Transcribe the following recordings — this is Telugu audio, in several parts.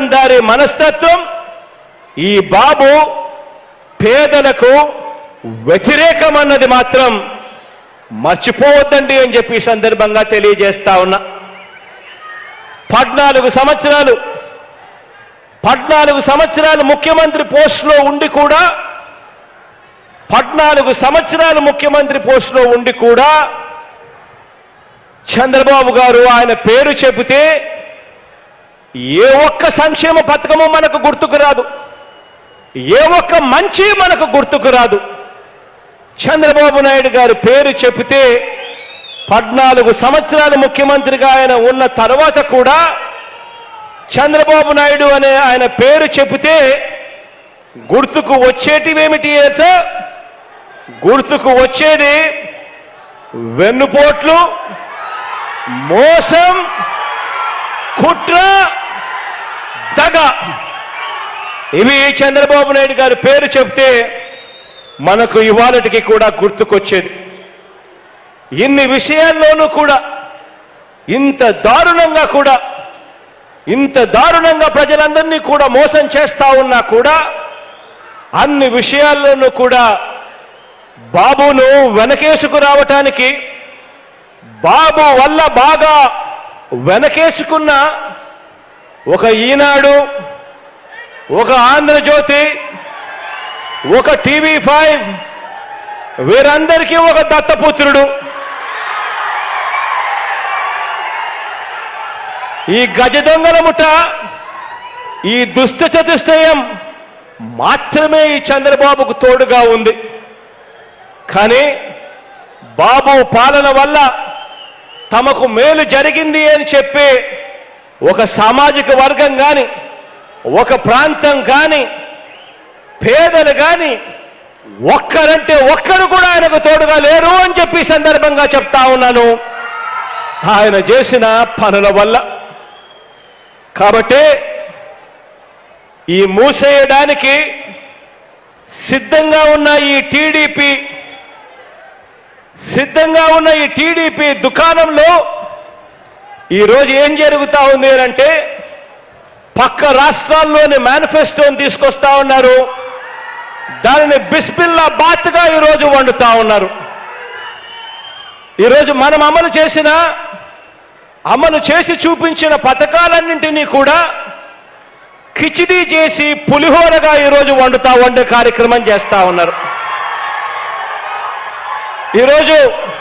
పెత్తందారి మనస్తత్వం ఈ బాబు పేదలకు వ్యతిరేకమన్నది మాత్రం మర్చిపోవద్దండి అని చెప్పి ఈ సందర్భంగా తెలియజేస్తా ఉన్నా పద్నాలుగు సంవత్సరాలు పద్నాలుగు సంవత్సరాలు ముఖ్యమంత్రి పోస్టులో ఉండి కూడా పద్నాలుగు సంవత్సరాలు ముఖ్యమంత్రి పోస్టులో ఉండి కూడా చంద్రబాబు గారు ఆయన పేరు చెబితే ఏ ఒక్క సంక్షేమ పథకము మనకు గుర్తుకు రాదు ఏ ఒక్క మంచి మనకు గుర్తుకు రాదు చంద్రబాబు నాయుడు గారి పేరు చెబితే పద్నాలుగు సంవత్సరాలు ముఖ్యమంత్రిగా ఆయన ఉన్న తర్వాత కూడా చంద్రబాబు నాయుడు అనే ఆయన పేరు చెబితే గుర్తుకు వచ్చేటివేమిటి సార్ గుర్తుకు వచ్చేది వెన్నుపోట్లు మోసం కుట్ర దగ ఇవి చంద్రబాబు నాయుడు గారి పేరు చెప్తే మనకు ఇవాళటికి కూడా గుర్తుకొచ్చేది ఇన్ని విషయాల్లోనూ కూడా ఇంత దారుణంగా కూడా ఇంత దారుణంగా ప్రజలందరినీ కూడా మోసం చేస్తా ఉన్నా కూడా అన్ని విషయాల్లోనూ కూడా బాబును వెనకేసుకు రావటానికి బాబు వల్ల బాగా వెనకేసుకున్న ఒక ఈనాడు ఒక ఆంధ్రజ్యోతి ఒక టీవీ ఫైవ్ వీరందరికీ ఒక దత్తపుత్రుడు ఈ గజ దొంగల ముఠ ఈ దుష్ట చతుష్టయం మాత్రమే ఈ చంద్రబాబుకు తోడుగా ఉంది కానీ బాబు పాలన వల్ల తమకు మేలు జరిగింది అని చెప్పి ఒక సామాజిక వర్గం కానీ ఒక ప్రాంతం కానీ పేదలు కానీ ఒక్కరంటే ఒక్కరు కూడా ఆయనకు తోడుగా లేరు అని చెప్పి ఈ సందర్భంగా చెప్తా ఉన్నాను ఆయన చేసిన పనుల వల్ల కాబట్టి ఈ మూసేయడానికి సిద్ధంగా ఉన్న ఈ టీడీపీ సిద్ధంగా ఉన్న ఈ టీడీపీ దుకాణంలో ఈరోజు ఏం జరుగుతా ఉంది అని అంటే పక్క రాష్ట్రాల్లోని మేనిఫెస్టోని తీసుకొస్తా ఉన్నారు దానిని బిస్మిల్లా బాత్గా ఈరోజు వండుతా ఉన్నారు ఈరోజు మనం అమలు చేసిన అమలు చేసి చూపించిన పథకాలన్నింటినీ కూడా కిచిడీ చేసి పులిహోరగా ఈరోజు వండుతా వండే కార్యక్రమం చేస్తా ఉన్నారు ఈరోజు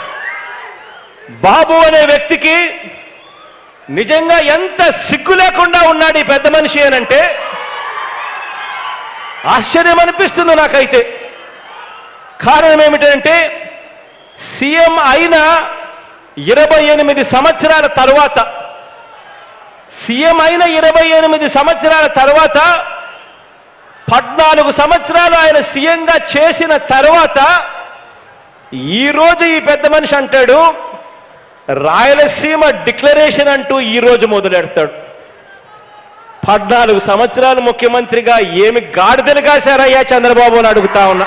బాబు అనే వ్యక్తికి నిజంగా ఎంత సిగ్గు లేకుండా ఉన్నాడు ఈ పెద్ద మనిషి అనంటే ఆశ్చర్యం అనిపిస్తుంది నాకైతే కారణం ఏమిటంటే సీఎం అయిన ఇరవై ఎనిమిది సంవత్సరాల తర్వాత సీఎం అయిన ఇరవై ఎనిమిది సంవత్సరాల తర్వాత పద్నాలుగు సంవత్సరాలు ఆయన సీఎంగా చేసిన తర్వాత ఈ రోజు ఈ పెద్ద మనిషి అంటాడు రాయలసీమ డిక్లరేషన్ అంటూ ఈ రోజు మొదలెడతాడు పద్నాలుగు సంవత్సరాలు ముఖ్యమంత్రిగా ఏమి గాడిదలు కాశారయ్యా చంద్రబాబు అని అడుగుతా ఉన్నా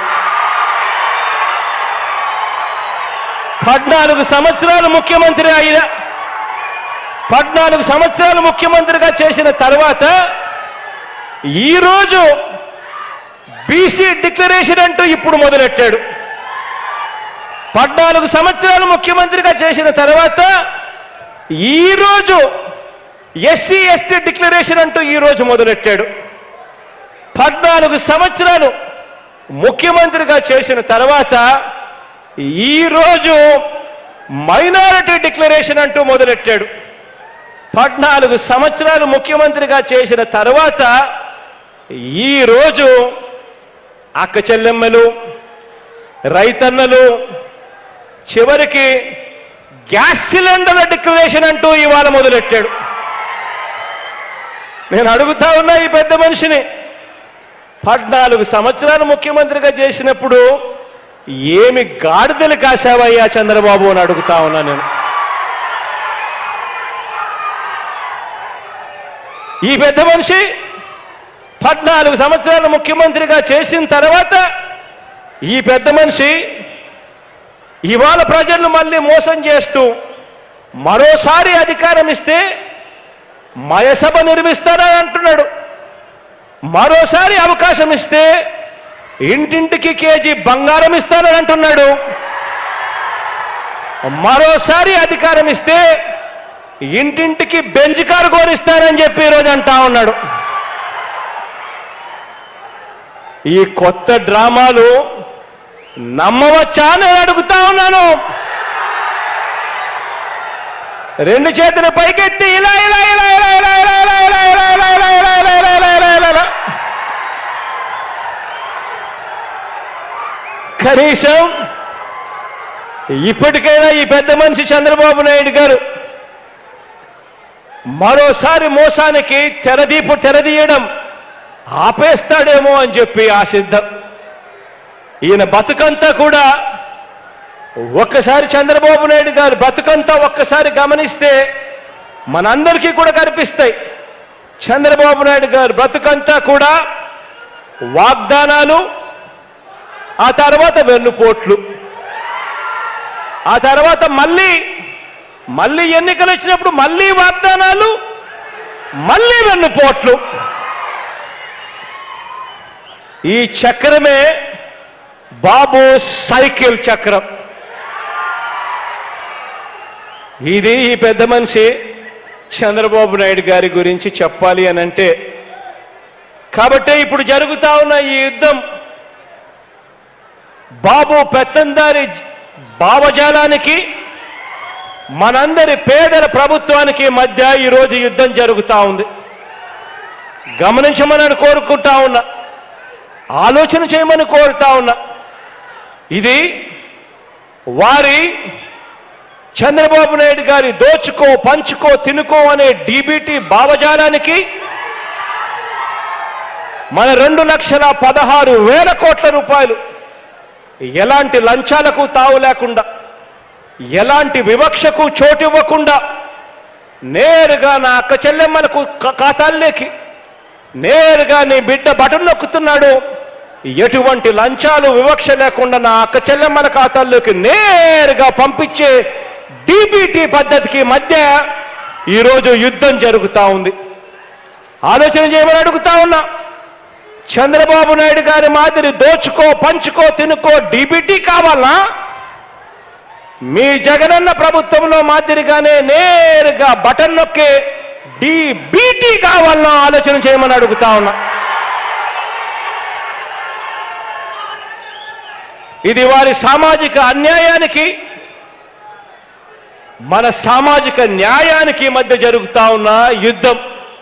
పద్నాలుగు సంవత్సరాలు ముఖ్యమంత్రి అయిన పద్నాలుగు సంవత్సరాలు ముఖ్యమంత్రిగా చేసిన తర్వాత ఈరోజు బీసీ డిక్లరేషన్ అంటూ ఇప్పుడు మొదలెట్టాడు పద్నాలుగు సంవత్సరాలు ముఖ్యమంత్రిగా చేసిన తర్వాత ఈరోజు ఎస్సీ ఎస్టీ డిక్లరేషన్ అంటూ ఈరోజు మొదలెట్టాడు పద్నాలుగు సంవత్సరాలు ముఖ్యమంత్రిగా చేసిన తర్వాత ఈరోజు మైనారిటీ డిక్లరేషన్ అంటూ మొదలెట్టాడు పద్నాలుగు సంవత్సరాలు ముఖ్యమంత్రిగా చేసిన తర్వాత ఈరోజు అక్క చెల్లెమ్మలు రైతన్నలు చివరికి గ్యాస్ సిలిండర్ల డిక్లరేషన్ అంటూ ఇవాళ మొదలెట్టాడు నేను అడుగుతా ఉన్నా ఈ పెద్ద మనిషిని పద్నాలుగు సంవత్సరాలు ముఖ్యమంత్రిగా చేసినప్పుడు ఏమి గాడిదలు కాశావయ్యా చంద్రబాబు అని అడుగుతా ఉన్నా నేను ఈ పెద్ద మనిషి పద్నాలుగు సంవత్సరాలు ముఖ్యమంత్రిగా చేసిన తర్వాత ఈ పెద్ద మనిషి ఇవాళ ప్రజలను మళ్ళీ మోసం చేస్తూ మరోసారి అధికారం ఇస్తే మయసభ నిర్మిస్తానని అంటున్నాడు మరోసారి అవకాశం ఇస్తే ఇంటింటికి కేజీ బంగారం ఇస్తానని అంటున్నాడు మరోసారి అధికారం ఇస్తే ఇంటింటికి బెంచ్ కారు కోరిస్తానని చెప్పి ఈరోజు అంటా ఉన్నాడు ఈ కొత్త డ్రామాలు నమ్మవచ్చా నేను అడుగుతా ఉన్నాను రెండు చేతులు పైకెత్తి ఇలా ఇలా ఇలా ఇలా ఇలా ఇలా ఇలా ఇలా ఇలా ఇలా ఇలా ఇలా ఇలా ఇలా ఇలా ఇలా ఇలా ఇలా. కనీసం ఇప్పటికైనా ఈ పెద్ద మనిషి చంద్రబాబు నాయుడు గారు మరోసారి మోసానికి తెరదీపు తెరదీయడం ఆపేస్తాడేమో అని చెప్పి ఆశిద్దాం ఈయన బతుకంతా కూడా ఒక్కసారి చంద్రబాబు నాయుడు గారు బతుకంతా ఒక్కసారి గమనిస్తే మనందరికీ కూడా కనిపిస్తాయి చంద్రబాబు నాయుడు గారు బ్రతుకంతా కూడా వాగ్దానాలు ఆ తర్వాత వెన్నుపోట్లు ఆ తర్వాత మళ్ళీ మళ్ళీ ఎన్నికలు వచ్చినప్పుడు మళ్ళీ వాగ్దానాలు మళ్ళీ వెన్నుపోట్లు ఈ చక్రమే బాబు సైకిల్ చక్రం ఇది ఈ పెద్ద మనిషి చంద్రబాబు నాయుడు గారి గురించి చెప్పాలి అని అంటే కాబట్టే ఇప్పుడు జరుగుతా ఉన్న ఈ యుద్ధం బాబు పెత్తందారి భావజాలానికి మనందరి పేదల ప్రభుత్వానికి మధ్య ఈరోజు యుద్ధం జరుగుతా ఉంది గమనించమని కోరుకుంటా ఉన్నా ఆలోచన చేయమని కోరుతా ఉన్నా ఇది వారి చంద్రబాబు నాయుడు గారి దోచుకో పంచుకో తినుకో అనే డీబీటీ భావజాలానికి మన రెండు లక్షల పదహారు వేల కోట్ల రూపాయలు ఎలాంటి లంచాలకు తావు లేకుండా ఎలాంటి వివక్షకు చోటివ్వకుండా నేరుగా నా అక్క చెల్లెమ్మలకు క- ఖాతాల్లోకి నేరుగా నీ బిడ్డ బటన్ నొక్కుతున్నాడు ఎటువంటి లంచాలు వివక్ష లేకుండా నా అక్క చెల్లెమ్మల ఖాతాల్లోకి నేరుగా పంపించే డీబీటీ పద్ధతికి మధ్య ఈరోజు యుద్ధం జరుగుతా ఉంది ఆలోచన చేయమని అడుగుతా ఉన్నా చంద్రబాబు నాయుడు గారి మాదిరి దోచుకో పంచుకో తినుకో డీబీటీ కావాలా మీ జగనన్న ప్రభుత్వంలో మాదిరిగానే నేరుగా బటన్ నొక్కే డీబీటీ కావాలన్నా ఆలోచన చేయమని అడుగుతా ఉన్నా ఇది వారి సామాజిక అన్యాయానికి మన సామాజిక న్యాయానికి మధ్య జరుగుతా ఉన్న యుద్ధం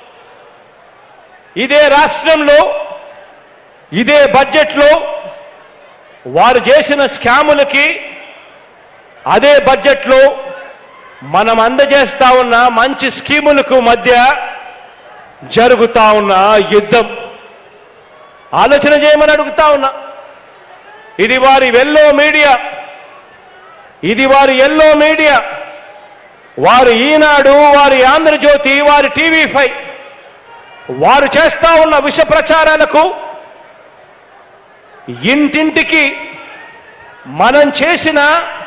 ఇదే రాష్ట్రంలో ఇదే బడ్జెట్లో వారు చేసిన స్కాములకి అదే బడ్జెట్లో మనం అందజేస్తా ఉన్న మంచి స్కీములకు మధ్య జరుగుతా ఉన్న యుద్ధం ఆలోచన చేయమని అడుగుతా ఉన్నా ఇది వారి వెల్లో మీడియా ఇది వారి ఎల్లో మీడియా వారి ఈనాడు వారి ఆంధ్రజ్యోతి వారి టీవీ ఫైవ్ వారు చేస్తా ఉన్న విష ప్రచారాలకు ఇంటింటికి మనం చేసిన